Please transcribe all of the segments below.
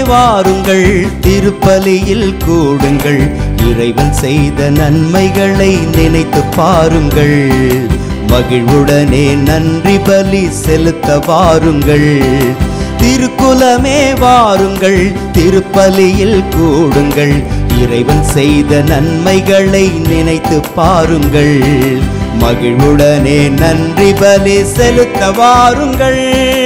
வாருங்கள் திருப்பலியில் கூடுங்கள் இறைவன் செய்த நன்மைகளை நினைத்து பாருங்கள் மகிழ்வுடனே நன்றி பலி செலுத்த வாருங்கள் திருக்குலமே வாருங்கள் திருப்பலியில் கூடுங்கள் இறைவன் செய்த நன்மைகளை நினைத்து பாருங்கள் மகிழ்வுடனே நன்றி பலி செலுத்த வாருங்கள்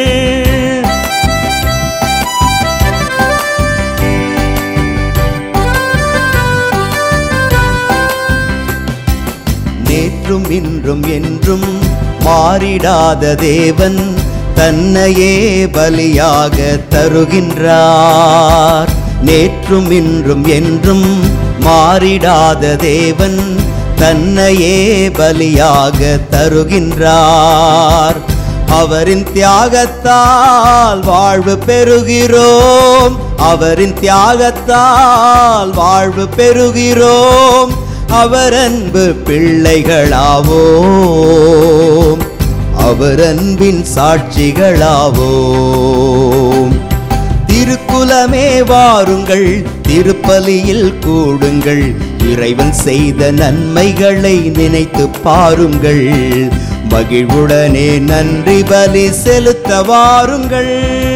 நேற்றும் இன்றும் என்றும் மாறிடாத தேவன் தன்னையே பலியாக தருகின்றார் நேற்றும் இன்றும் என்றும் மாறிடாத தேவன் தன்னையே பலியாக தருகின்றார் அவரின் தியாகத்தால் வாழ்வு பெறுகிறோம் அவரின் தியாகத்தால் வாழ்வு பெறுகிறோம் அவர் அன்பு பிள்ளைகளாவோம் அவர் அன்பின் சாட்சிகளாவோம் திருக்குலமே வாருங்கள் திருப்பலியில் கூடுங்கள் இறைவன் செய்த நன்மைகளை நினைத்து பாருங்கள் மகிழ்வுடனே நன்றி பலி செலுத்த வாருங்கள்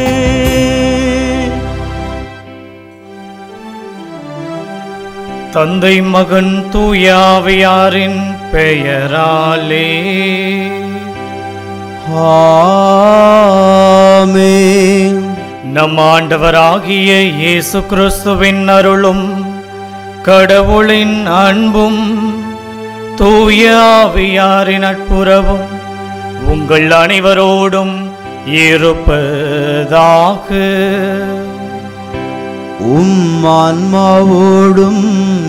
தந்தை மகன் தூயாவியாரின் பெயராலே ஆமென் நம் ஆண்டவராகிய இயேசு கிறிஸ்துவின் அருளும் கடவுளின் அன்பும் தூய ஆவியாரின் நட்புறவும் உங்கள் அனைவரோடும் இருப்பதாக உம் ஆன்மாவோடும்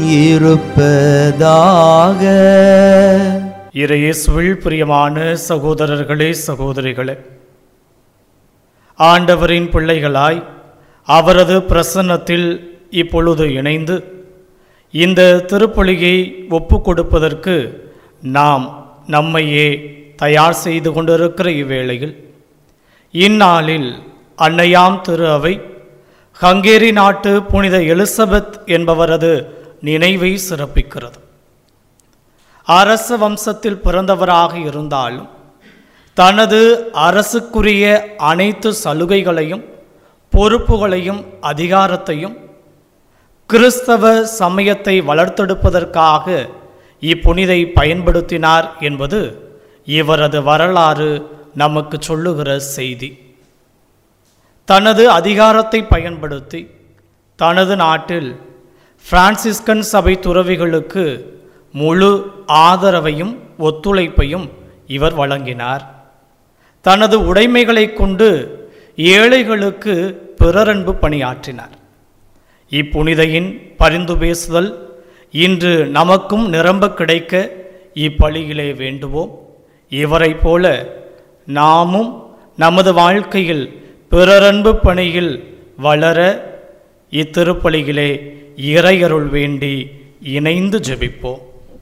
இருப்பதாக இறையேசுவில் பிரியமான சகோதரர்களே சகோதரிகளே ஆண்டவரின் பிள்ளைகளாய் அவரது பிரசன்னத்தில் இப்பொழுது இணைந்து இந்த திருப்பலியை ஒப்பு கொடுப்பதற்கு நாம் நம்மையே தயார் செய்து கொண்டிருக்கிற இவ்வேளையில் இந்நாளில் அன்னையாம் திரு அவை ஹங்கேரி நாட்டு புனித எலிசபெத் என்பவரது நினைவை சிறப்பிக்கிறது அரச வம்சத்தில் பிறந்தவராக இருந்தாலும் தனது அரசுக்குரிய அனைத்து சலுகைகளையும் பொறுப்புகளையும் அதிகாரத்தையும் கிறிஸ்தவ சமயத்தை வளர்த்தெடுப்பதற்காக இப்புனிதை பயன்படுத்தினார் என்பது இவரது வரலாறு நமக்கு சொல்லுகிற செய்தி தனது அதிகாரத்தை பயன்படுத்தி தனது நாட்டில் பிரான்சிஸ்கன் சபை துறவிகளுக்கு முழு ஆதரவையும் ஒத்துழைப்பையும் இவர் வழங்கினார் தனது உடைமைகளை கொண்டு ஏழைகளுக்கு பிறரன்பு பணியாற்றினார் இப்புனிதையின் பரிந்து பேசுதல் இன்று நமக்கும் நிரம்ப கிடைக்க இப்பலியிலே வேண்டுவோம் இவரைப் போல நாமும் நமது வாழ்க்கையில் பிறரன்பு பணியில் வளர இத்திருப்பலியிலே இறையருள் வேண்டி இணைந்து ஜெபிப்போம்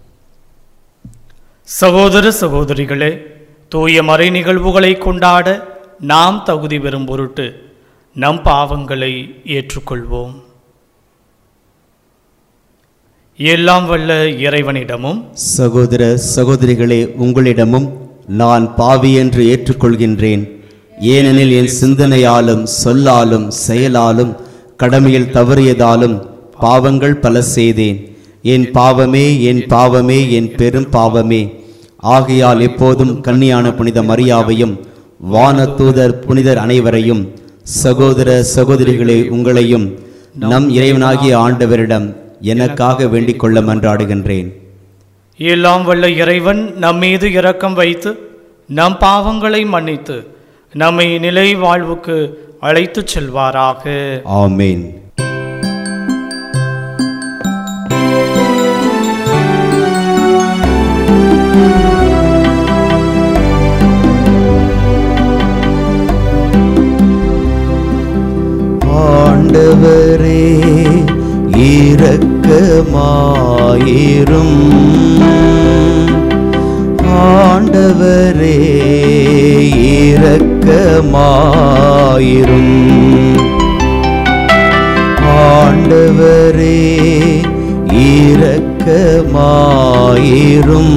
சகோதர சகோதரிகளே தூய மறை நிகழ்வுகளை கொண்டாட நாம் தகுதி பெறும் பொருட்டு நம் பாவங்களை ஏற்றுக்கொள்வோம் எல்லாம் வல்ல இறைவனிடமும் சகோதர சகோதரிகளே உங்களிடமும் நான் பாவி என்று ஏற்றுக்கொள்கின்றேன் ஏனெனில் என் சிந்தனையாலும் சொல்லாலும் செயலாலும் கடமையில் தவறியதாலும் பாவங்கள் பல செய்தேன் என் பாவமே என் பாவமே என் பெரும் பாவமே ஆகையால் எப்போதும் கன்னியான புனித மரியாவையும் வானதூதர் புனிதர் அனைவரையும் சகோதர சகோதரிகளே உங்களையும் நம் இறைவனாகிய ஆண்டவரிடம் எனக்காக வேண்டிக் கொள்ள மன்றாடுகின்றேன் எல்லாம் வல்ல இறைவன் நம் மீது இரக்கம் வைத்து நம் பாவங்களை மன்னித்து நம்மை நிலை வாழ்வுக்கு அழைத்துச் செல்வாராக ஆமேன் ஆண்டவரே இரக்கமாயிரும் ஆண்டவரே இரக்கமாயிரும் ஆண்டவரே இரக்கமாயிரும்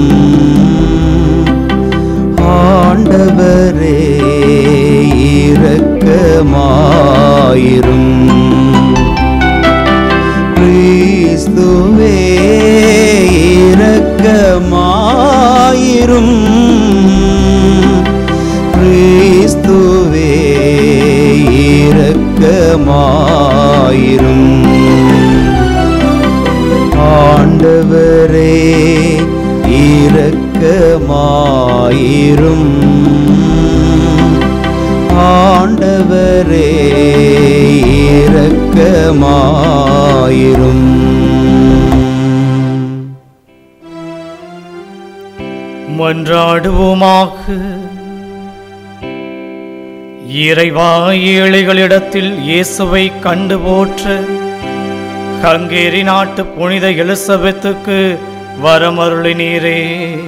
ஆண்டவரே இரக்கமாயிரும் கிறிஸ்துவே இரக்கமாயிரும் கிறிஸ்துவே இரக்கமாயிரும் ஆண்டவரே இரக்கமாயிரும் ஆண்டவரே இரக்கமாயிரும் மன்றாடுவோமாக இறைவா ஏழைகளிடத்தில் இயேசுவை கண்டு போற்ற ஹங்கேரி நாட்டு புனித எலிசபெத்துக்கு வரமருளினீரே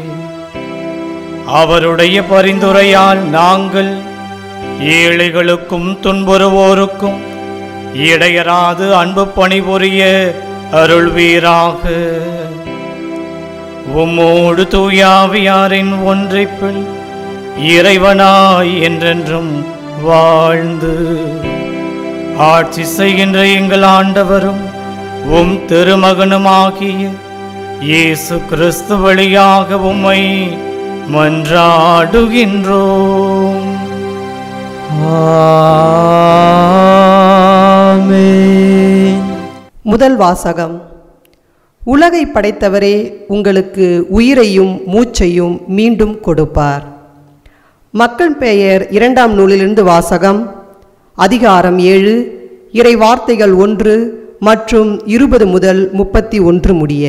அவருடைய பரிந்துரையால் நாங்கள் ஏழைகளுக்கும் துன்புறுவோருக்கும் இடையராது அன்பு பணிபுரிய அருள்வீராக உம்மோடு தூயாவியாரின் ஒன்றைப்பில் இறைவனாய் என்றென்றும் வாழ்ந்து ஆட்சி செய்கின்ற எங்கள் ஆண்டவரும் உம் திருமகனுமாகிய இயேசு கிறிஸ்து வழியாக உம்மை மன்றாடுகின்றோம் ஆமென் முதல் வாசகம் உலகை படைத்தவரே உங்களுக்கு உயிரையும் மூச்சையும் மீண்டும் கொடுப்பார் மக்கள் பெயர் இரண்டாம் நூலிலிருந்து வாசகம் அதிகாரம் ஏழு இறை வார்த்தைகள் ஒன்று மற்றும் இருபது முதல் முப்பத்தி ஒன்று முடிய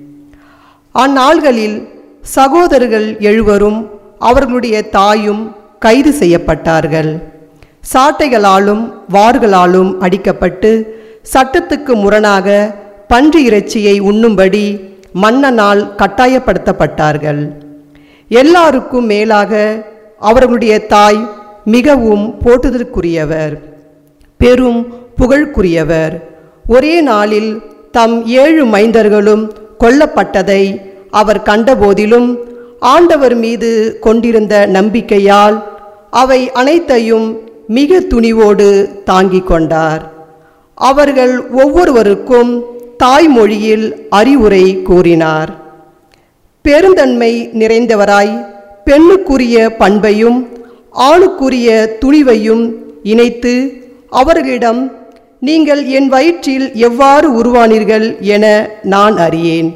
அந்நாள்களில் சகோதரர்கள் எழுவரும் அவர்களுடைய தாயும் கைது செய்யப்பட்டார்கள் சாட்டைகளாலும் வார்களாலும் அடிக்கப்பட்டு சட்டத்துக்கு முரணாக பன்றி இறைச்சியை உண்ணும்படி மன்னனால் கட்டாயப்படுத்தப்பட்டார்கள் எல்லாருக்கும் மேலாக அவர்களுடைய தாய் மிகவும் போற்றுதற்குரியவர் பெரும் புகழ்க்குரியவர் ஒரே நாளில் தம் ஏழு மைந்தர்களும் கொல்லப்பட்டதை அவர் கண்டபோதிலும் ஆண்டவர் மீது கொண்டிருந்த நம்பிக்கையால் அவை அனைத்தையும் மிக துணிவோடு தாங்கிக் கொண்டார் அவர்கள் ஒவ்வொருவருக்கும் தாய்மொழியில் அறிவுரை கூறினார் பெருந்தன்மை நிறைந்தவராய் பெண்ணுக்குரிய பண்பையும் ஆணுக்குரிய துணிவையும் இணைத்து அவர்களிடம் நீங்கள் என் வயிற்றில் எவ்வாறு உருவானீர்கள் என நான் அறியேன்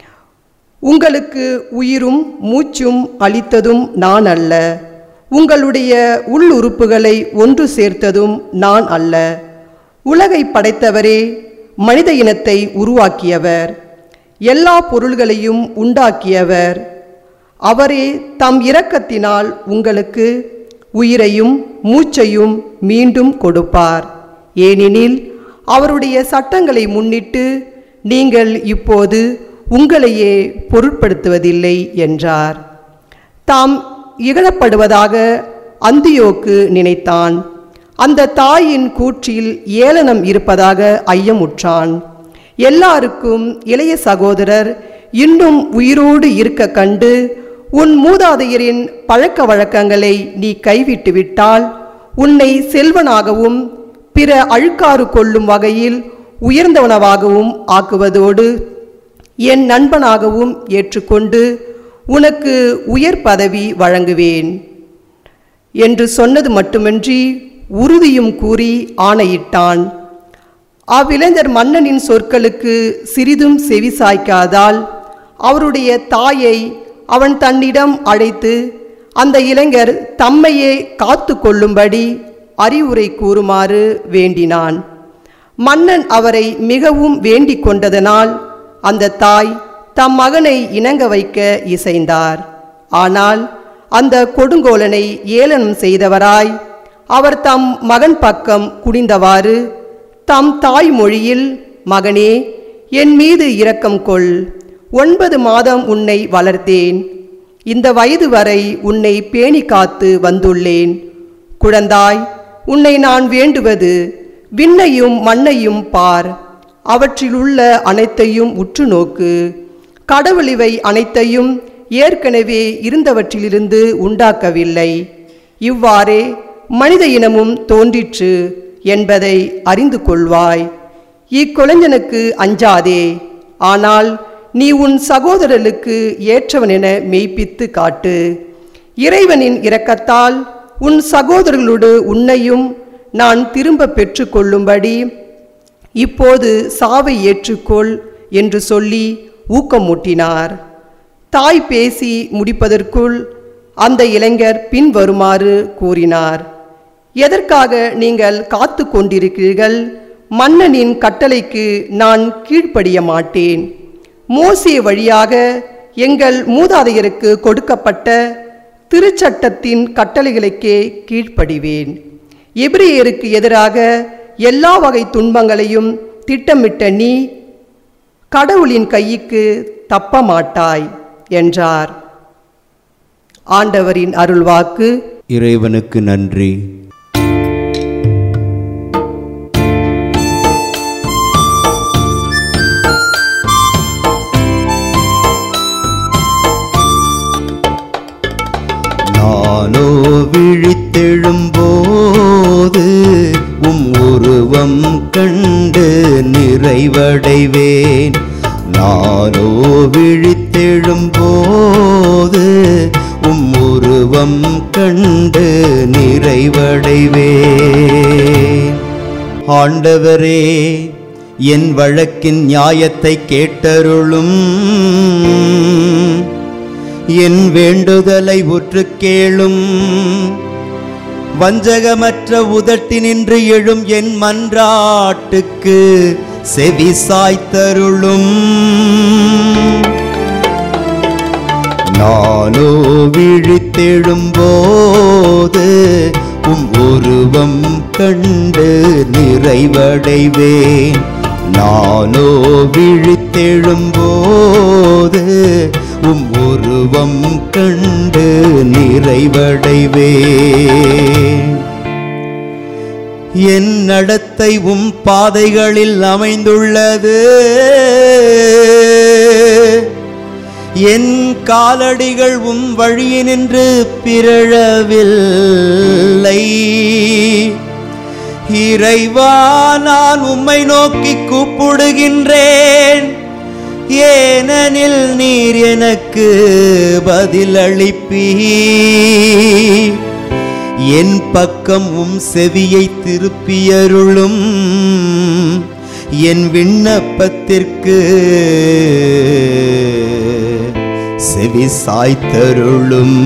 உங்களுக்கு உயிரும் மூச்சும் அளித்ததும் நான் அல்ல உங்களுடைய உள்ளுறுப்புகளை ஒன்று சேர்த்ததும் நான் அல்ல உலகை படைத்தவரே மனித இனத்தை உருவாக்கியவர் எல்லா பொருள்களையும் உண்டாக்கியவர் அவரே தம் இரக்கத்தினால் உங்களுக்கு உயிரையும் மூச்சையும் மீண்டும் கொடுப்பார் ஏனெனில் அவருடைய சட்டங்களை முன்னிட்டு நீங்கள் இப்போது உங்களையே பொருட்படுத்துவதில்லை என்றார் தாம் இகழப்படுவதாக அந்தியோக்கு நினைத்தான் அந்த தாயின் கூற்றில் ஏளனம் இருப்பதாக ஐயமுற்றான் எல்லாருக்கும் இளைய சகோதரர் இன்னும் உயிரோடு இருக்க கண்டு உன் மூதாதையரின் பழக்க வழக்கங்களை நீ கைவிட்டு விட்டால் உன்னை செல்வனாகவும் பிற அழுக்காறு கொள்ளும் வகையில் உயர்ந்தவனவாகவும் ஆக்குவதோடு என் நண்பனாகவும் ஏற்றுக்கொண்டு உனக்கு உயர் பதவி வழங்குவேன் என்று சொன்னது மட்டுமின்றி உறுதியும் கூறி ஆணையிட்டான் அவ்விளைஞர் மன்னனின் சொற்களுக்கு சிறிதும் செவி சாய்க்காதால் அவருடைய தாயை அவன் தன்னிடம் அழைத்து அந்த இளைஞர் தம்மையே காத்து கொள்ளும்படி அறிவுரை கூறுமாறு வேண்டினான் மன்னன் அவரை மிகவும் வேண்டிக் கொண்டதனால் அந்த தாய் தம் மகனை இணங்க வைக்க இசைந்தார் ஆனால் அந்த கொடுங்கோலனை ஏளனம் செய்தவராய் அவர் தம் மகன் பக்கம் குனிந்தவாறு தம் தாய்மொழியில் மகனே என் மீது இரக்கம் கொள் ஒன்பது மாதம் உன்னை வளர்த்தேன் இந்த வயது வரை உன்னை பேணி காத்து வந்துள்ளேன் குழந்தாய் உன்னை நான் வேண்டுவது விண்ணையும் மண்ணையும் பார் அவற்றிலுள்ள அனைத்தையும் உற்று நோக்கு கடவுள் இவை அனைத்தையும் ஏற்கனவே இருந்தவற்றிலிருந்து உண்டாக்கவில்லை இவ்வாறே மனித இனமும் தோன்றிற்று என்பதை அறிந்து கொள்வாய் இக்கொலைஞனுக்கு அஞ்சாதே ஆனால் நீ உன் சகோதரர்களுக்கு ஏற்றவன் என மெய்ப்பித்து காட்டு இறைவனின் இரக்கத்தால் உன் சகோதரர்களோடு உன்னையும் நான் திரும்ப பெற்றுக்கொள்ளும்படி இப்போது சாவை ஏற்றுக்கொள் என்று சொல்லி ஊக்கமூட்டினார் தாய் பேசி முடிப்பதற்குள் அந்த இளைஞர் பின்வருமாறு கூறினார் எதற்காக நீங்கள் காத்து கொண்டிருக்கிறீர்கள் மன்னனின் கட்டளைக்கு நான் கீழ்ப்படிய மாட்டேன் மோசே வழியாக எங்கள் மூதாதையருக்கு கொடுக்கப்பட்ட திருச்சட்டத்தின் கட்டளைகளுக்கே கீழ்ப்படிவேன் எபிரேயருக்கு எதிராக எல்லா வகை துன்பங்களையும் திட்டமிட்ட நீ கடவுளின் கைக்கு தப்ப மாட்டாய் என்றார் ஆண்டவரின் அருள்வாக்கு இறைவனுக்கு நன்றி நானோ விழித்தெழும்போது உம் உருவம் கண்டு நிறைவடைவேன் நானோ விழித்தெழும்போது உம் உருவம் கண்டு நிறைவடைவேன் ஆண்டவரே என் வழக்கின் நியாயத்தை கேட்டருளும் என் வேண்டுதலை உற்று கேளும் வஞ்சகமற்ற உதட்டினின்று எழும் என் மன்றாட்டுக்கு செவி சாய்த்தருளும் நானோ விழித்தெழும்போது உம் உருவம் கண்டு நிறைவடைவேன் நானோ விழித்தெழும்போது உம் உருவம் கண்டு நிறைவடைவேன் என் நடத்தை உம் பாதைகளில் அமைந்துள்ளது என் காலடிகள் உம் வழியினின்று பிறழவில்லை இறைவா நான் உம்மை நோக்கி கூப்பிடுகின்றேன் ஏனெனில் நீர் எனக்கு பதிலளிப்பீ என் பக்கம் உம் செவியை திருப்பியருளும் என் விண்ணப்பத்திற்கு செவி சாய்த்தருளும்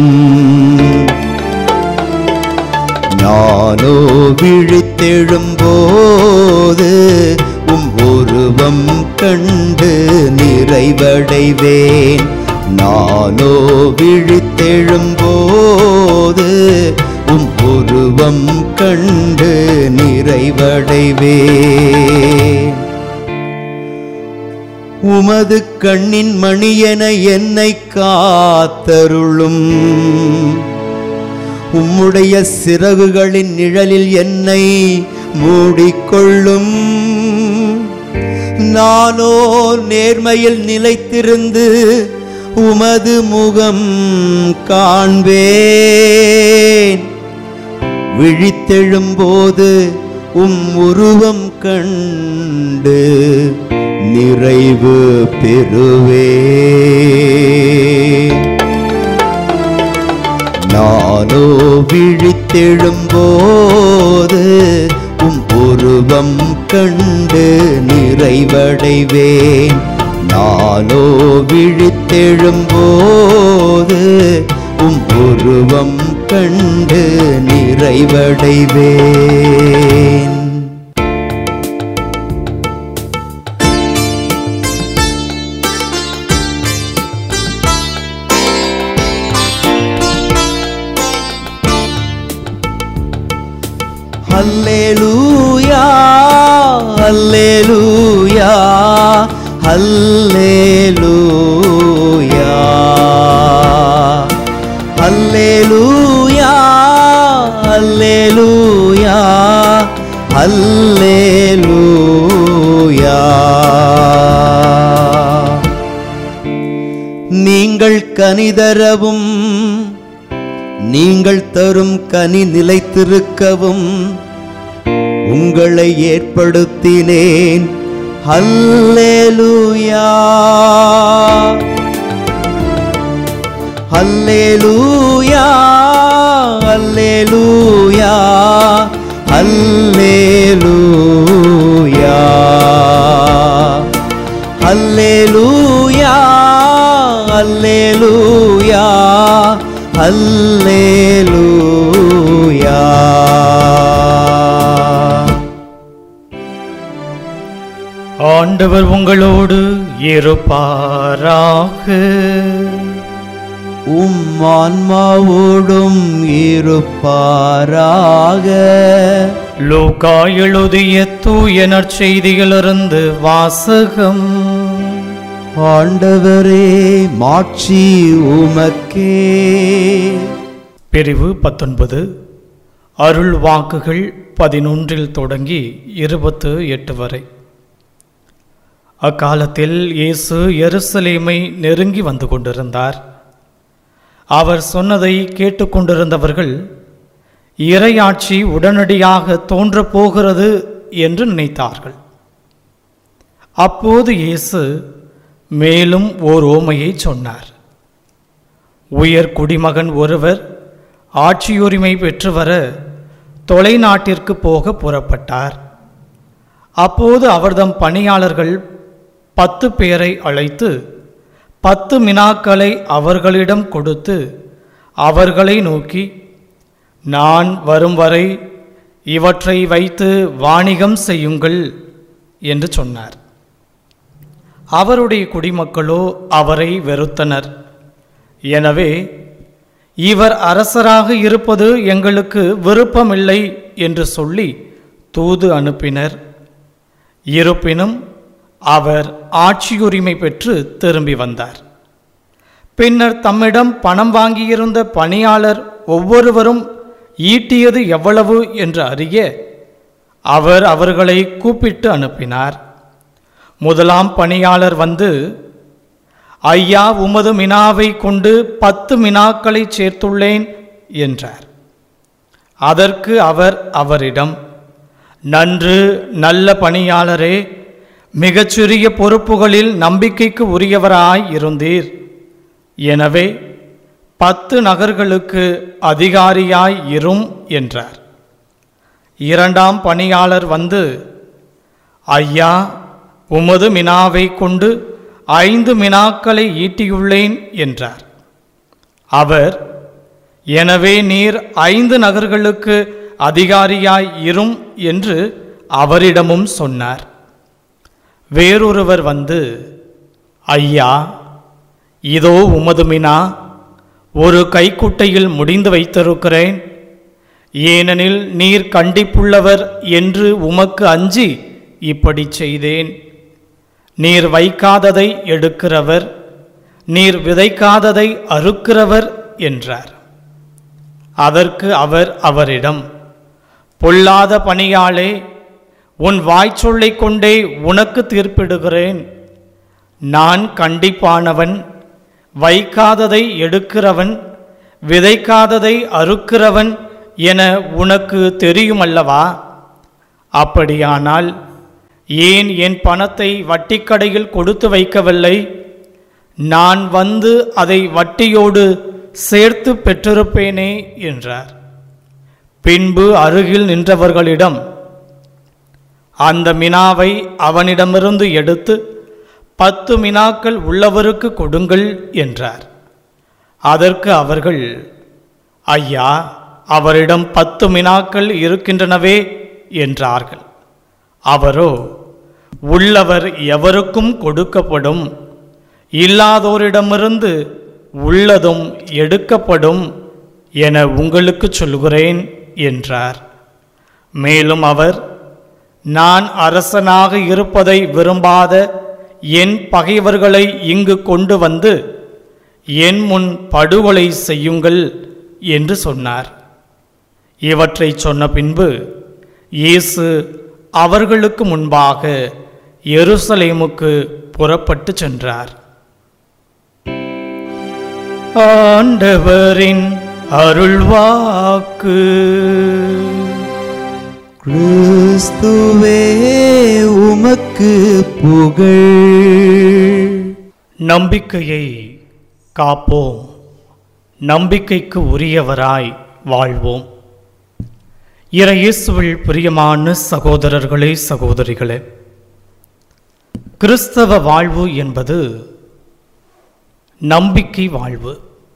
நானோ விழித்தெழும்போது உம் உருவம் கண்டு நிறைவடைவேன் நானோ விழித்தெழும்போது உம் உருவம் கண்டு நிறைவடைவேன் உமது கண்ணின் மணியென என்னை காத்தருளும் உம்முடைய சிறகுகளின் நிழலில் என்னை மூடிக்கொள்ளும் நானோ நேர்மையில் நிலைத்திருந்து உமது முகம் காண்பேன் விழித்தெழும்போது உம் உருவம் கண்டு நிறைவு பெறுவேன் நானோ விழித்தெழும்போது உம் உருவம் கண்டு நிறைவடைவேன் நானோ விழித்தெழும்போது உம் உருவம் கண்டு நிறைவடைவேன் ஹல்லேலூயா ஹல்லேலூயா ஹல்லேலூயா ஹல்லேலூயா ஹல்லேலூயா ஹல்லேலூயா கனி தரவும் நீங்கள் தரும் கனி நிலைத்திருக்கவும் உங்களை ஏற்படுத்தினேன் ஹல்லேலூயா ஹல்லேலூயா ஹல்லேலூயா ஹல்லேலூயா ஹல்லேலூயா ஹல்லேலூயா ஹல்லேலூயா ஆண்டவர் உங்களோடு இருப்பாராக உம் ஆன்மாவோடும் இருப்பாராக லூக்கா எழுதிய தூய நற்செய்தியிலிருந்து வாசகம் ஆண்டவரே மாட்சி உமக்கே பிரிவு பத்தொன்பது அருள் வாக்குகள் பதினொன்றில் தொடங்கி இருபத்து எட்டு வரை அக்காலத்தில் இயேசு எருசலேமை நெருங்கி வந்து கொண்டிருந்தார் அவர் சொன்னதை கேட்டுக்கொண்டிருந்தவர்கள் இறையாட்சி உடனடியாக தோன்றப் போகிறது என்று நினைத்தார்கள் அப்போது இயேசு மேலும் ஓர் ஓமையை சொன்னார் உயர் குடிமகன் ஒருவர் ஆட்சியுரிமை பெற்று வர தொலைநாட்டிற்கு போக புறப்பட்டார் அப்போது அவர்தம் பணியாளர்கள் பத்து பேரை அழைத்து பத்து மினாக்களை அவர்களிடம் கொடுத்து அவர்களை நோக்கி நான் வரும் வரை இவற்றை வைத்து வாணிகம் செய்யுங்கள் என்று சொன்னார் அவருடைய குடிமக்களோ அவரை வெறுத்தனர் எனவே இவர் அரசராக இருப்பது எங்களுக்கு விருப்பமில்லை என்று சொல்லி தூது அனுப்பினர் இருப்பினும் அவர் ஆட்சியுரிமை பெற்று திரும்பி வந்தார் பின்னர் தம்மிடம் பணம் வாங்கியிருந்த பணியாளர் ஒவ்வொருவரும் ஈட்டியது எவ்வளவு என்று அறிய அவர் அவர்களை கூப்பிட்டு அனுப்பினார் முதலாம் பணியாளர் வந்து ஐயா உமது மினாவை கொண்டு பத்து மினாக்களை சேர்த்துள்ளேன் என்றார் அதற்கு அவர் அவரிடம் நன்று நல்ல பணியாளரே மிகச்சிறிய பொறுப்புகளில் நம்பிக்கைக்கு உரியவராய் இருந்தீர் எனவே பத்து நகர்களுக்கு அதிகாரியாய் இரும் என்றார் இரண்டாம் பணியாளர் வந்து ஐயா உமது மினாவை கொண்டு ஐந்து மினாக்களை ஈட்டியுள்ளேன் என்றார் அவர் எனவே நீர் ஐந்து நகர்களுக்கு அதிகாரியாய் இரும் என்று அவரிடமும் சொன்னார் வேறொருவர் வந்து ஐயா இதோ உமது மினா ஒரு கைக்குட்டையில் முடிந்து வைத்திருக்கிறேன் ஏனெனில் நீர் கண்டிப்புள்ளவர் என்று உமக்கு அஞ்சி இப்படி செய்தேன் நீர் வைக்காததை எடுக்கிறவர் நீர் விதைக்காததை அறுக்கிறவர் என்றார் அதற்கு அவர் அவரிடம் பொல்லாத பணியாளே உன் வாய்ச்சொல்லைக் கொண்டே உனக்கு தீர்ப்பிடுகிறேன் நான் கண்டிப்பானவன் வைக்காததை எடுக்கிறவன் விதைக்காததை அறுக்கிறவன் என உனக்கு தெரியுமல்லவா அப்படியானால் ஏன் என் பணத்தை வட்டிக்கடையில் கொடுத்து வைக்கவில்லை நான் வந்து அதை வட்டியோடு சேர்த்து பெற்றிருப்பேனே என்றார் பின்பு அருகில் நின்றவர்களிடம் அந்த மினாவை அவனிடமிருந்து எடுத்து பத்து மினாக்கள் உள்ளவருக்கு கொடுங்கள் என்றார் அதற்கு அவர்கள் ஐயா அவரிடம் பத்து மினாக்கள் இருக்கின்றனவே என்றார்கள் அவரோ உள்ளவர் எவருக்கும் கொடுக்கப்படும் இல்லாதோரிடமிருந்து உள்ளதும் எடுக்கப்படும் என உங்களுக்கு சொல்கிறேன் என்றார் மேலும் அவர் நான் அரசனாக இருப்பதை விரும்பாத என் பகைவர்களை இங்கு கொண்டு வந்து என் முன் படுகொலை செய்யுங்கள் என்று சொன்னார் இவற்றை சொன்ன பின்பு இயேசு அவர்களுக்கு முன்பாக எருசலேமுக்கு புறப்பட்டு சென்றார் ஆண்டவரின் அருள்வாக்கு கிறிஸ்துவே உமக்கு புகழ் நம்பிக்கையை காப்போம் நம்பிக்கைக்கு உரியவராய் வாழ்வோம் இறையேசுவில் பிரியமான சகோதரர்களே சகோதரிகளே கிறிஸ்தவ வாழ்வு என்பது நம்பிக்கை வாழ்வு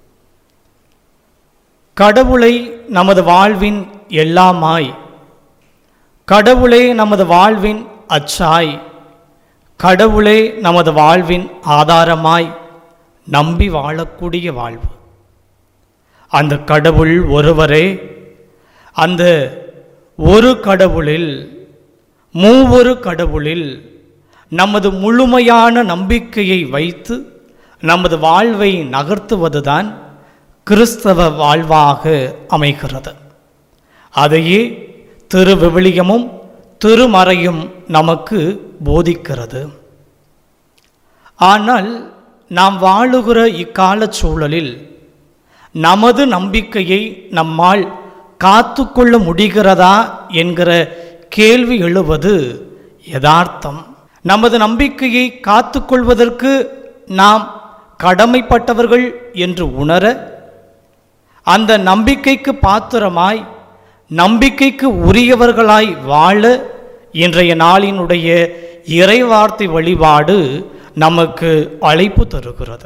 கடவுளை நமது வாழ்வின் எல்லாமாய் கடவுளே நமது வாழ்வின் அச்சாய் கடவுளே நமது வாழ்வின் ஆதாரமாய் நம்பி வாழக்கூடிய வாழ்வு அந்த கடவுள் ஒருவரே அந்த ஒரு கடவுளில் மூவொரு கடவுளில் நமது முழுமையான நம்பிக்கையை வைத்து நமது வாழ்வை நகர்த்துவதுதான் கிறிஸ்தவ வாழ்வாக அமைகிறது அதையே திருவிவிலியமும் திருமறையும் நமக்கு போதிக்கிறது ஆனால் நாம் வாழுகிற இக்கால சூழலில் நமது நம்பிக்கையை நம்மால் காத்துக்கொள்ள முடிகிறதா என்கிற கேள்வி எழுவது யதார்த்தம் நமது நம்பிக்கையை காத்துக்கொள்வதற்கு நாம் கடமைப்பட்டவர்கள் என்று உணர அந்த நம்பிக்கைக்கு பாத்திரமாய் நம்பிக்கைக்கு உரியவர்களாய் வாழ இன்றைய நாளினுடைய இறைவார்த்தை வழிபாடு நமக்கு அழைப்பு தருகிறது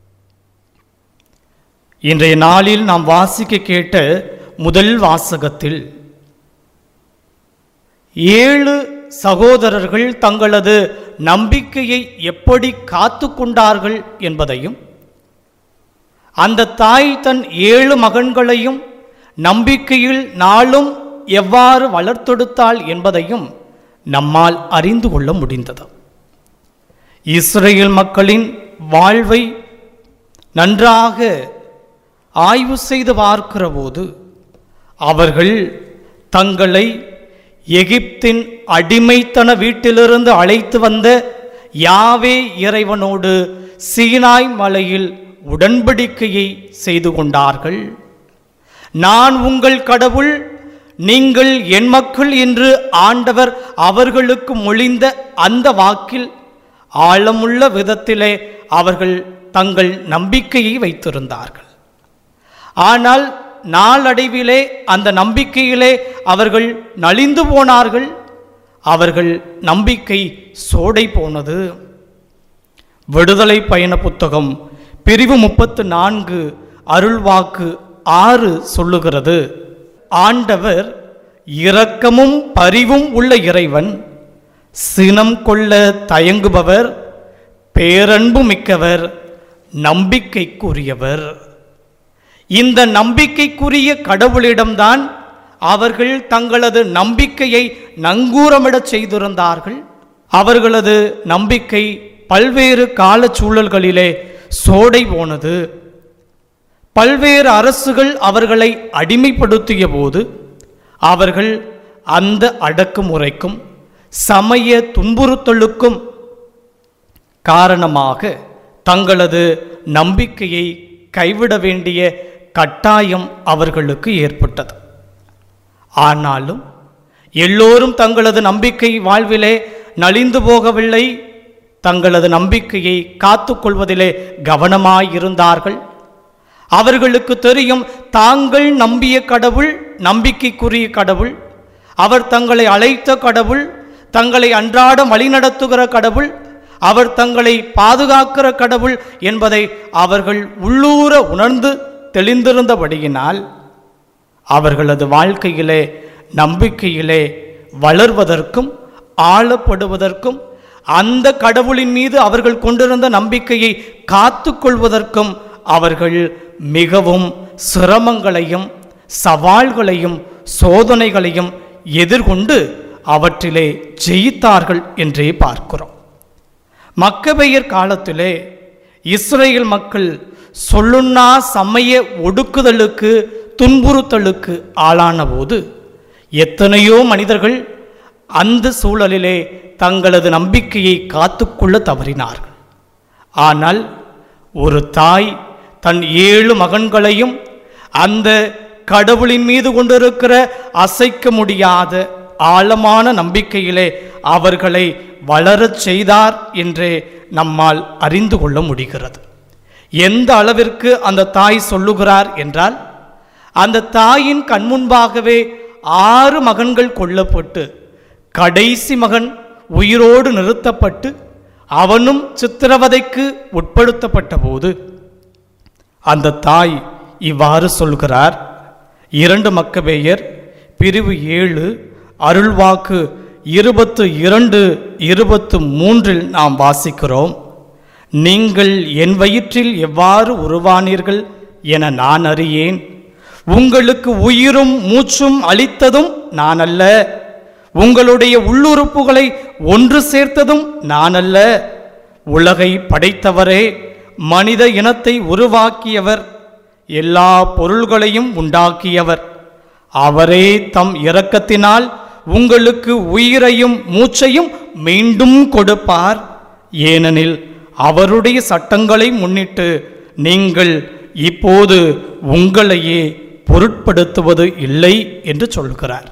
இன்றைய நாளில் நாம் வாசிக்க கேட்ட முதல் வாசகத்தில் ஏழு சகோதரர்கள் தங்களது நம்பிக்கையை எப்படி காத்து கொண்டார்கள் என்பதையும் அந்த தாய் தன் ஏழு மகன்களையும் நம்பிக்கையில் நாளும் எவ்வாறு வளர்த்தெடுத்தாள் என்பதையும் நம்மால் அறிந்து கொள்ள முடிந்தது இஸ்ரேல் மக்களின் வாழ்வை நன்றாக ஆய்வு செய்து பார்க்கிற போது அவர்கள் தங்களை எகிப்தின் அடிமைத்தன வீட்டிலிருந்து அழைத்து வந்த யாவே இறைவனோடு சீனாய் மலையில் உடன்படிக்கையை செய்து கொண்டார்கள் நான் உங்கள் கடவுள் நீங்கள் என் மக்கள் என்று ஆண்டவர் அவர்களுக்கு மொழிந்த அந்த வாக்கில் ஆழமுள்ள விதத்திலே அவர்கள் தங்கள் நம்பிக்கையை வைத்திருந்தார்கள் ஆனால் நாளடைவிலே அந்த நம்பிக்கையிலே அவர்கள் நலிந்து போனார்கள் அவர்கள் நம்பிக்கை சோடை போனது விடுதலை பயண புத்தகம் பிரிவு முப்பத்து நான்கு அருள்வாக்கு ஆறு சொல்லுகிறது ஆண்டவர் இரக்கமும் பரிவும் உள்ள இறைவன் சினம் கொள்ள தயங்குபவர் பேரன்பு மிக்கவர் நம்பிக்கைக்குரியவர் இந்த நம்பிக்கைக்குரிய கடவுளிடம்தான் அவர்கள் தங்களது நம்பிக்கையை நங்கூரமிடச் செய்திருந்தார்கள் அவர்களது நம்பிக்கை பல்வேறு கால சூழல்களிலே சோடை போனது பல்வேறு அரசுகள் அவர்களை அடிமைப்படுத்திய போது அவர்கள் அந்த அடக்குமுறைக்கும் சமய துன்புறுத்தலுக்கும் காரணமாக தங்களது நம்பிக்கையை கைவிட வேண்டிய கட்டாயம் அவர்களுக்கு ஏற்பட்டது ஆனாலும் எல்லோரும் தங்களது நம்பிக்கை வாழ்விலே நலிந்து போகவில்லை தங்களது நம்பிக்கையை காத்துக்கொள்வதிலே கவனமாயிருந்தார்கள் அவர்களுக்கு தெரியும் தாங்கள் நம்பிய கடவுள் நம்பிக்கைக்குரிய கடவுள் அவர் தங்களை அழைத்த கடவுள் தங்களை அன்றாடம் வழிநடத்துகிற கடவுள் அவர் தங்களை பாதுகாக்கிற கடவுள் என்பதை அவர்கள் உள்ளூர உணர்ந்து தெளிந்திருந்தபடியினால் அவர்களது வாழ்க்கையிலே நம்பிக்கையிலே வளர்வதற்கும் ஆளப்படுவதற்கும் அந்த கடவுளின் மீது அவர்கள் கொண்டிருந்த நம்பிக்கையை காத்து கொள்வதற்கும் அவர்கள் மிகவும் சிரமங்களையும் சவால்களையும் சோதனைகளையும் எதிர்கொண்டு அவற்றிலே ஜெயித்தார்கள் என்றே பார்க்கிறோம் மக்கபெயர் காலத்திலே இஸ்ரேல் மக்கள் சொல்லுண்ணா சமய ஒடுக்குதலுக்கு துன்புறுத்தலுக்கு ஆளான போது எத்தனையோ மனிதர்கள் அந்த சூழலிலே தங்களது நம்பிக்கையை காத்துக்கொள்ள தவறினார்கள் ஆனால் ஒரு தாய் தன் ஏழு மகன்களையும் அந்த கடவுளின் மீது கொண்டிருக்கிற அசைக்க முடியாத ஆழமான நம்பிக்கையிலே அவர்களை வளரச் செய்தார் என்றே நம்மால் அறிந்து கொள்ள முடிகிறது எந்த அளவிற்கு அந்த தாய் சொல்லுகிறார் என்றால் அந்த தாயின் கண்முன்பாகவே ஆறு மகன்கள் கொல்லப்பட்டு கடைசி மகன் உயிரோடு நிறுத்தப்பட்டு அவனும் சித்திரவதைக்கு உட்படுத்தப்பட்ட போது அந்த தாய் இவ்வாறு சொல்கிறார் இரண்டு மக்கபேயர் பிரிவு ஏழு அருள்வாக்கு இருபத்து இரண்டு இருபத்து மூன்றில் நாம் வாசிக்கிறோம் நீங்கள் என் வயிற்றில் எவ்வாறு உருவானீர்கள் என நான் அறியேன் உங்களுக்கு உயிரும் மூச்சும் அளித்ததும் நான் அல்ல உங்களுடைய உள்ளுறுப்புகளை ஒன்று சேர்த்ததும் நான் அல்ல உலகை படைத்தவரே மனித இனத்தை உருவாக்கியவர் எல்லா பொருள்களையும் உண்டாக்கியவர் அவரே தம் இரக்கத்தினால் உங்களுக்கு உயிரையும் மூச்சையும் மீண்டும் கொடுப்பார் ஏனெனில் அவருடைய சட்டங்களை முன்னிட்டு நீங்கள் இப்போது உங்களையே பொருட்படுத்துவது இல்லை என்று சொல்கிறார்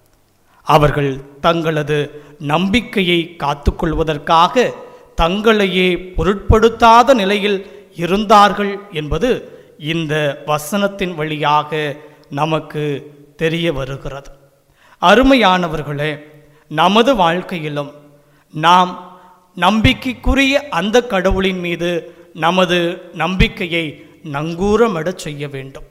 அவர்கள் தங்களது நம்பிக்கையை காத்துக்கொள்வதற்காக தங்களையே பொருட்படுத்தாத நிலையில் இருந்தார்கள் என்பது இந்த வசனத்தின் வழியாக நமக்கு தெரிய வருகிறது அருமையானவர்களே நமது வாழ்க்கையிலும் நாம் நம்பிக்கைக்குரிய அந்த கடவுளின் மீது நமது நம்பிக்கையை நங்கூரமிடச் செய்ய வேண்டும்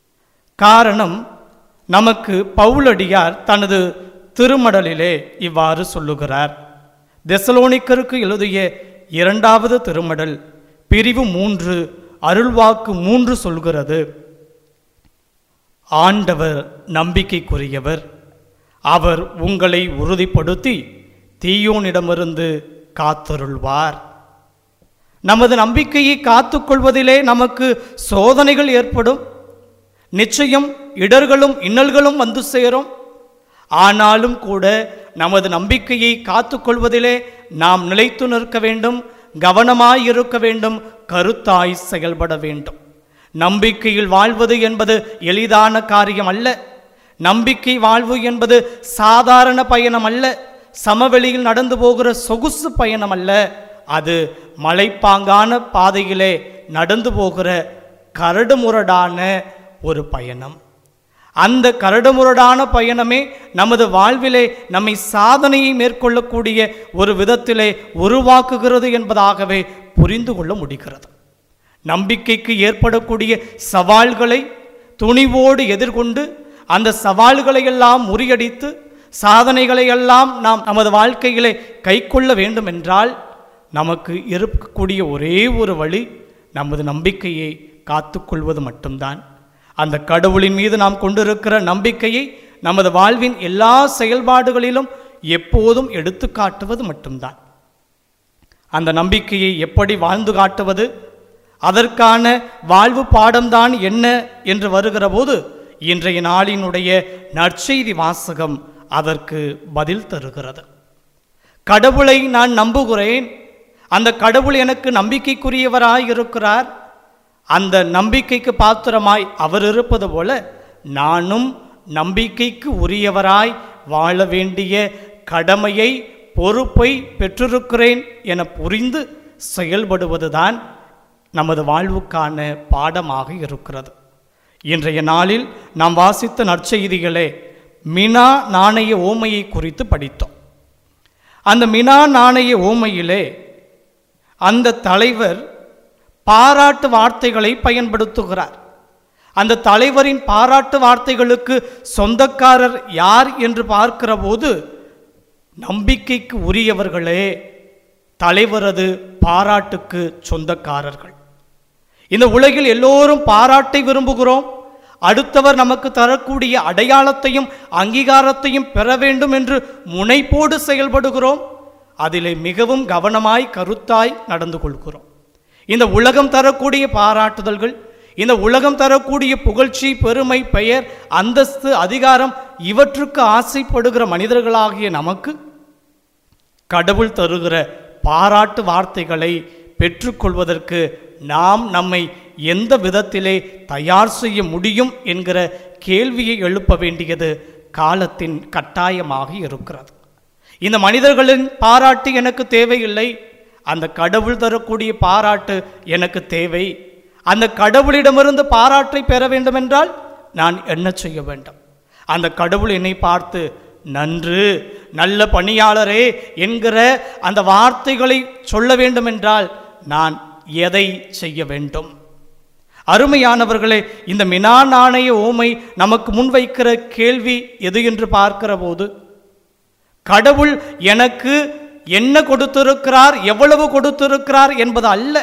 காரணம் நமக்கு பவுலடியார் தனது திருமடலிலே இவ்வாறு சொல்லுகிறார் தெசலோனிக்கருக்கு எழுதிய இரண்டாவது திருமடல் பிரிவு மூன்று அருள்வாக்கு மூன்று சொல்கிறது ஆண்டவர் நம்பிக்கைக்குரியவர் அவர் உங்களை உறுதிப்படுத்தி தீயோனிடமிருந்து காத்தருள்வார் நமது நம்பிக்கையை காத்துக்கொள்வதிலே நமக்கு சோதனைகள் ஏற்படும் நிச்சயம் இடர்களும் இன்னல்களும் வந்து சேரும் ஆனாலும் கூட நமது நம்பிக்கையை காத்துக்கொள்வதிலே நாம் நிலைத்து நிற்க வேண்டும் கவனமாய் இருக்க வேண்டும் கருத்தாய் செயல்பட வேண்டும் நம்பிக்கையில் வாழ்வது என்பது எளிதான காரியம் அல்ல நம்பிக்கை வாழ்வு என்பது சாதாரண பயணம் அல்ல சமவெளியில் நடந்து போகிற சொகுசு பயணம் அல்ல அது மலைப்பாங்கான பாதையிலே நடந்து போகிற கரடுமுரடான ஒரு பயணம் அந்த கரடுமுரடான பயணமே நமது வாழ்விலே நம்மை சாதனையை மேற்கொள்ளக்கூடிய ஒரு விதத்திலே உருவாக்குகிறது என்பதாகவே புரிந்து கொள்ள முடிகிறது நம்பிக்கைக்கு ஏற்படக்கூடிய சவால்களை துணிவோடு எதிர்கொண்டு அந்த சவால்களை எல்லாம் முறியடித்து சாதனைகளை எல்லாம் நாம் நமது வாழ்க்கையிலே கைக்கொள்ள வேண்டும் என்றால் நமக்கு இருக்கக்கூடிய ஒரே ஒரு வழி நமது நம்பிக்கையை காத்துக்கொள்வது மட்டும்தான் அந்த கடவுளின் மீது நாம் கொண்டிருக்கிற நம்பிக்கையை நமது வாழ்வின் எல்லா செயல்பாடுகளிலும் எப்போதும் எடுத்து காட்டுவது மட்டும்தான் அந்த நம்பிக்கையை எப்படி வாழ்ந்து காட்டுவது அதற்கான வாழ்வு பாடம்தான் என்ன என்று வருகிற போது இன்றைய நாளினுடைய நற்செய்தி வாசகம் அதற்கு பதில் தருகிறது கடவுளை நான் நம்புகிறேன் அந்த கடவுள் எனக்கு நம்பிக்கைக்குரியவராய் இருக்கிறார் அந்த நம்பிக்கைக்கு பாத்திரமாய் அவர் இருப்பது போல நானும் நம்பிக்கைக்கு உரியவராய் வாழ வேண்டிய கடமையை பொறுப்பை பெற்றிருக்கிறேன் என புரிந்து செயல்படுவதுதான் நமது வாழ்வுக்கான பாடமாக இருக்கிறது இன்றைய நாளில் நாம் வாசித்த நற்செய்திகளே மினா நாணய ஓமையை குறித்து படித்தோம் அந்த மினா நாணய ஓமையிலே அந்த தலைவர் பாராட்டு வார்த்தைகளை பயன்படுத்துகிறார் அந்த தலைவரின் பாராட்டு வார்த்தைகளுக்கு சொந்தக்காரர் யார் என்று பார்க்கிற போது நம்பிக்கைக்கு உரியவர்களே தலைவரது பாராட்டுக்கு சொந்தக்காரர்கள் இந்த உலகில் எல்லோரும் பாராட்டை விரும்புகிறோம் அடுத்தவர் நமக்கு தரக்கூடிய அடையாளத்தையும் அங்கீகாரத்தையும் பெற வேண்டும் என்று முனைப்போடு செயல்படுகிறோம் அதிலே மிகவும் கவனமாய் கருத்தாய் நடந்து கொள்கிறோம் இந்த உலகம் தரக்கூடிய பாராட்டுதல்கள் இந்த உலகம் தரக்கூடிய புகழ்ச்சி பெருமை பெயர் அந்தஸ்து அதிகாரம் இவற்றுக்கு ஆசைப்படுகிற மனிதர்களாகிய நமக்கு கடவுள் தருகிற பாராட்டு வார்த்தைகளை பெற்றுக்கொள்வதற்கு நாம் நம்மை எந்த விதத்திலே தயார் செய்ய முடியும் என்கிற கேள்வியை எழுப்ப வேண்டியது காலத்தின் கட்டாயமாக இருக்கிறது இந்த மனிதர்களின் பாராட்டு எனக்கு தேவையில்லை அந்த கடவுள் தரக்கூடிய பாராட்டு எனக்கு தேவை அந்த கடவுளிடமிருந்து பாராட்டை பெற வேண்டுமென்றால் நான் என்ன செய்ய வேண்டும் அந்த கடவுள் என்னை பார்த்து நன்று நல்ல பணியாளரே என்கிற அந்த வார்த்தைகளை சொல்ல வேண்டுமென்றால் நான் எதை செய்ய வேண்டும் அருமையானவர்களே இந்த மினா நாணய ஓமை நமக்கு முன்வைக்கிற கேள்வி எது என்று பார்க்கிற போது கடவுள் எனக்கு என்ன கொடுத்திருக்கிறார் எவ்வளவு கொடுத்திருக்கிறார் என்பது அல்ல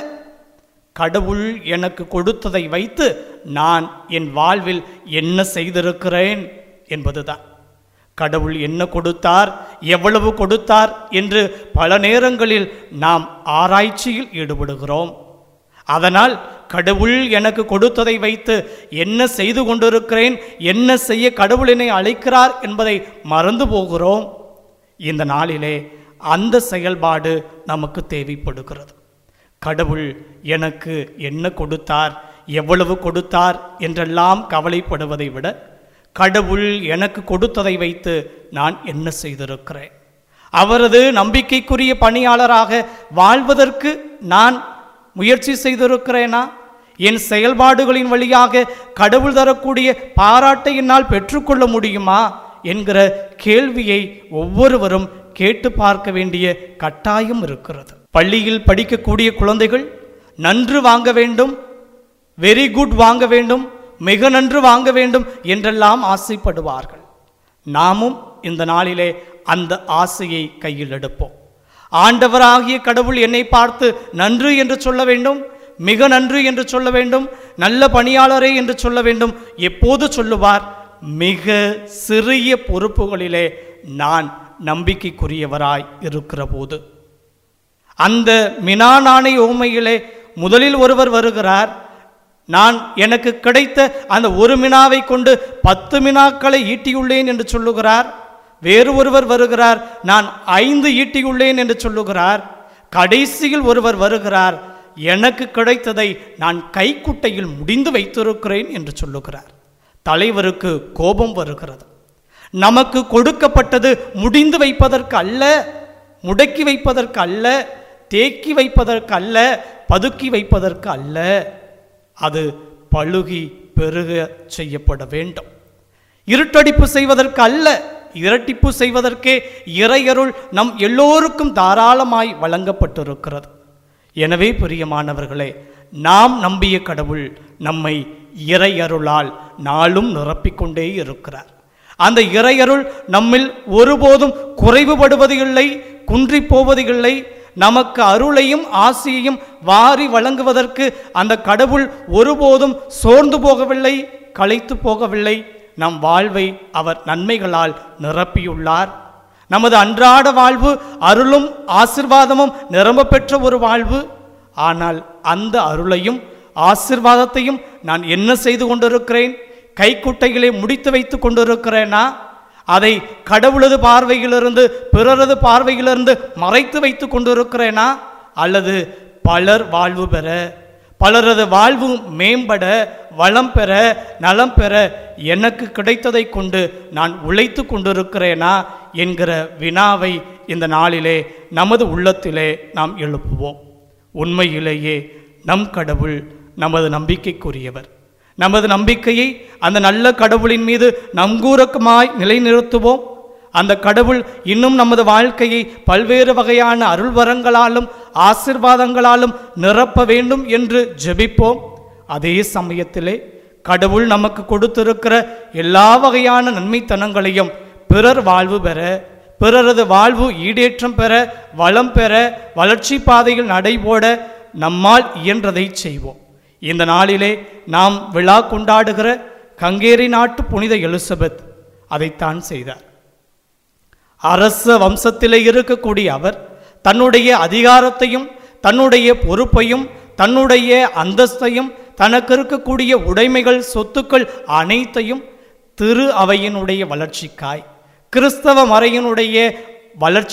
கடவுள் எனக்கு கொடுத்ததை வைத்து நான் என் வாழ்வில் என்ன செய்திருக்கிறேன் என்பதுதான் கடவுள் என்ன கொடுத்தார் எவ்வளவு கொடுத்தார் என்று பல நேரங்களில் நாம் ஆராய்ச்சியில் ஈடுபடுகிறோம் அதனால் கடவுள் எனக்கு கொடுத்ததை வைத்து என்ன செய்து கொண்டிருக்கிறேன் என்ன செய்ய கடவுள் என்னை அழைக்கிறார் என்பதை மறந்து போகிறோம் இந்த நாளிலே அந்த செயல்பாடு நமக்கு தேவைப்படுகிறது கடவுள் எனக்கு என்ன கொடுத்தார் எவ்வளவு கொடுத்தார் என்றெல்லாம் கவலைப்படுவதை விட கடவுள் எனக்கு கொடுத்ததை வைத்து நான் என்ன செய்திருக்கிறேன் அவரது நம்பிக்கைக்குரிய பணியாளராக வாழ்வதற்கு நான் முயற்சி செய்திருக்கிறேனா என் செயல்பாடுகளின் வழியாக கடவுள் தரக்கூடிய பாராட்டை என்னால் பெற்றுக்கொள்ள முடியுமா என்கிற கேள்வியை ஒவ்வொருவரும் கேட்டு பார்க்க வேண்டிய கட்டாயம் இருக்கிறது பள்ளியில் படிக்கக்கூடிய குழந்தைகள் நன்று வாங்க வேண்டும் வெரி குட் வாங்க வேண்டும் மிக நன்று வாங்க வேண்டும் என்றெல்லாம் ஆசைப்படுவார்கள் நாமும் இந்த நாளிலே அந்த ஆசையை கையில் எடுப்போம் ஆண்டவராகிய கடவுள் என்னை பார்த்து நன்று என்று சொல்ல வேண்டும் மிக நன்று என்று சொல்ல வேண்டும் நல்ல பணியாளரே என்று சொல்ல வேண்டும் எப்போது சொல்லுவார் மிக சிறிய பொறுப்புகளிலே நான் நம்பிக்கைக்குரியவராய் இருக்கிற போது அந்த மினா நாணய ஓமையிலே முதலில் ஒருவர் வருகிறார் நான் எனக்கு கிடைத்த அந்த ஒரு மினாவை கொண்டு பத்து மினாக்களை ஈட்டியுள்ளேன் என்று சொல்லுகிறார் வேறு ஒருவர் வருகிறார் நான் ஐந்து ஈட்டியுள்ளேன் என்று சொல்லுகிறார் கடைசியில் ஒருவர் வருகிறார் எனக்கு கிடைத்ததை நான் கைக்குட்டையில் முடிந்து வைத்திருக்கிறேன் என்று சொல்லுகிறார் தலைவருக்கு கோபம் வருகிறது நமக்கு கொடுக்கப்பட்டது முடிந்து வைப்பதற்கு அல்ல முடக்கி வைப்பதற்கு அல்ல தேக்கி வைப்பதற்கு அல்ல பதுக்கி வைப்பதற்கு அல்ல அது பழுகி பெருக செய்யப்பட வேண்டும் இருட்டடிப்பு செய்வதற்கு அல்ல இரட்டிப்பு செய்வதற்கே இறையருள் நம் எல்லோருக்கும் தாராளமாய் வழங்கப்பட்டிருக்கிறது எனவே பிரியமானவர்களே நாம் நம்பிய கடவுள் நம்மை இறையருளால் நாளும் நிரப்பிக்கொண்டே இருக்கிறார் அந்த இறையருள் நம்மில் ஒருபோதும் குறைவுபடுவது இல்லை குன்றி போவது இல்லை நமக்கு அருளையும் ஆசியையும் வாரி வழங்குவதற்கு அந்த கடவுள் ஒருபோதும் சோர்ந்து போகவில்லை களைத்து போகவில்லை நம் வாழ்வை அவர் நன்மைகளால் நிரப்பியுள்ளார் நமது அன்றாட வாழ்வு அருளும் ஆசிர்வாதமும் நிரம்ப பெற்ற ஒரு வாழ்வு ஆனால் அந்த அருளையும் ஆசிர்வாதத்தையும் நான் என்ன செய்து கொண்டிருக்கிறேன் கைக்குட்டைகளை முடித்து வைத்து கொண்டிருக்கிறேனா அதை கடவுளது பார்வையிலிருந்து பிறரது பார்வையிலிருந்து மறைத்து வைத்து கொண்டிருக்கிறேனா அல்லது பலர் வாழ்வு பெற பலரது வாழ்வு மேம்பட வளம் பெற நலம் பெற எனக்கு கிடைத்ததை கொண்டு நான் உழைத்து கொண்டிருக்கிறேனா என்கிற வினாவை இந்த நாளிலே நமது உள்ளத்திலே நாம் எழுப்புவோம் உண்மையிலேயே நம் கடவுள் நமது நம்பிக்கைக்குரியவர் நமது நம்பிக்கையை அந்த நல்ல கடவுளின் மீது நங்கூரக்கமாய் நிலைநிறுத்துவோம் அந்த கடவுள் இன்னும் நமது வாழ்க்கையை பல்வேறு வகையான அருள்வரங்களாலும் ஆசிர்வாதங்களாலும் நிரப்ப வேண்டும் என்று ஜெபிப்போம் அதே சமயத்திலே கடவுள் நமக்கு கொடுத்திருக்கிற எல்லா வகையான நன்மைத்தனங்களையும் பிறர் வாழ்வு பெற பிறரது வாழ்வு ஈடேற்றம் பெற வளம் பெற வளர்ச்சி பாதையில் நடைபோட நம்மால் இயன்றதை செய்வோம் இந்த நாளிலே நாம் விழா கொண்டாடுகிற கங்கேரி நாட்டு புனித எலிசபெத் அதைத்தான் செய்தார் அரச வம்சத்திலே இருக்கக்கூடிய அவர் தன்னுடைய அதிகாரத்தையும் தன்னுடைய பொறுப்பையும் தன்னுடைய அந்தஸ்தையும் தனக்கு இருக்கக்கூடிய உடைமைகள் சொத்துக்கள் அனைத்தையும் திரு அவையினுடைய வளர்ச்சிக்காய் கிறிஸ்தவ மறையினுடைய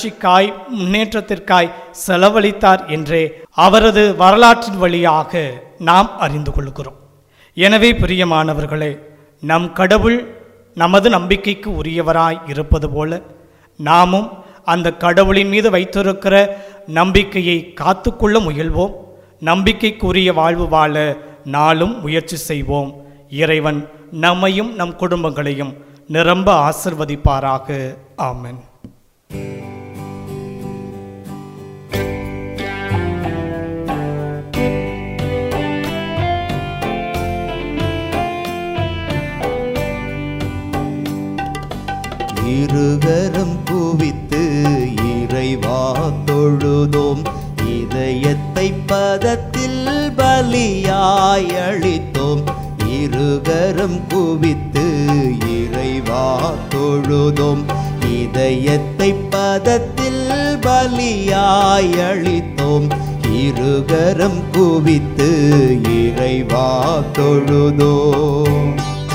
வளர்ச்சிக்காய் முன்னேற்றத்திற்காய் செலவழித்தார் என்றே அவரது வரலாற்றின் வழியாக நாம் அறிந்து கொள்கிறோம் எனவே பிரியமானவர்களே நம் கடவுள் நமது நம்பிக்கைக்கு உரியவராய் இருப்பது போல நாமும் அந்த கடவுளின் மீது வைத்திருக்கிற நம்பிக்கையை காத்துக்கொள்ள முயல்வோம் நம்பிக்கைக்குரிய வாழ்வு வாழ நாளும் முயற்சி செய்வோம் இறைவன் நம்மையும் நம் குடும்பங்களையும் நிரம்ப ஆசிர்வதிப்பாராக ஆமென் இருகரம் குவித்து இறைவா தொழுதோம் இதயத்தை பதத்தில் பலியாய் அளித்தோம் இருகரம் குவித்து இறைவா தொழுதோம் இதயத்தை பதத்தில் பலியாய் அளித்தோம் இருகரம் குவித்து இறைவா தொழுதோம்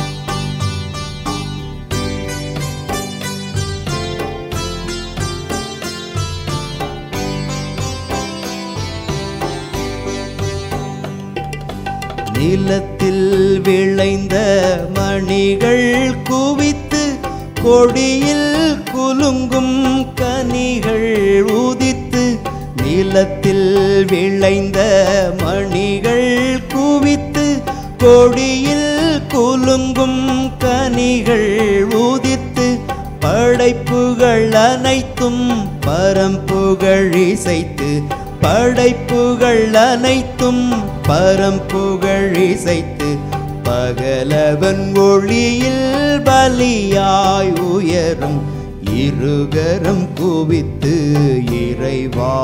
நிலத்தில் விளைந்த மணிகள் குவித்து கொடியில் குலுங்கும் கனிகள் உதித்து நிலத்தில் விளைந்த மணிகள் குவித்து கொடியில் குலுங்கும் கனிகள் உதித்து படைப்புகள் அனைத்தும் பரம்புகழ் இசைத்து படைப்புகள் அனைத்தும் பரம்புகழ் இசைத்து பகலவன் ஒளியில் பலியாய் உயரும் இருகரம் குவித்து இறைவா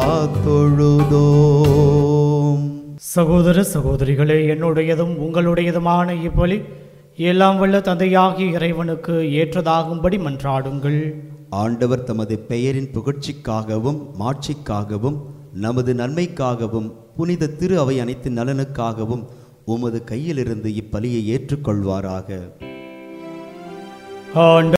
தொழுதோம் சகோதர சகோதரிகளே என்னுடையதும் உங்களுடையதுமான இப்பலி எல்லாம் வல்ல தந்தையாகிய இறைவனுக்கு ஏற்றதாகும்படி மன்றாடுங்கள் ஆண்டவர் தமது பெயரின் புகழ்ச்சிக்காகவும் மாட்சிக்காகவும் நமது நன்மைக்காகவும் புனித திரு அவை அனைத்து நலனுக்காகவும் உமது கையிலிருந்து இப்பலியை ஏற்றுக்கொள்வாராக ஆண்ட